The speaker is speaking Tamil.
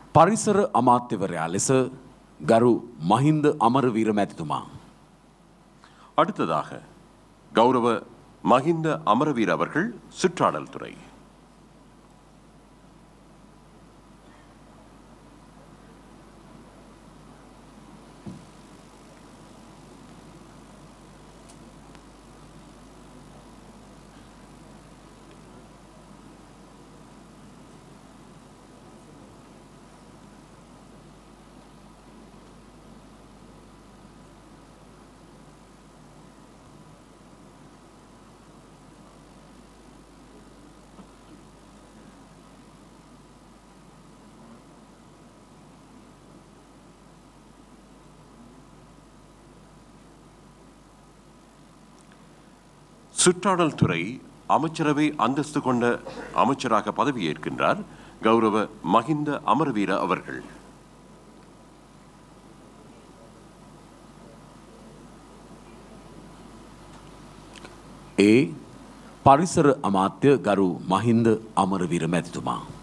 පරිසර අමාත්‍යවරයා ලෙස ගරු මහින්ද අමරවීර මැතිතුමා. அடுத்ததாக கௌரவ மகிந்த அமரவீர் அவர்கள் சுற்றாடல் துறை சுற்றாடல் துறை அமைச்சரவை அந்தஸ்து கொண்ட அமைச்சராக பதவியேற்கின்றார் கௌரவ மகிந்த அமரவீர அவர்கள் ඒ පරිසර අමාත්‍ය ගරු මහින්ද අමරවීර මැතිතුමා.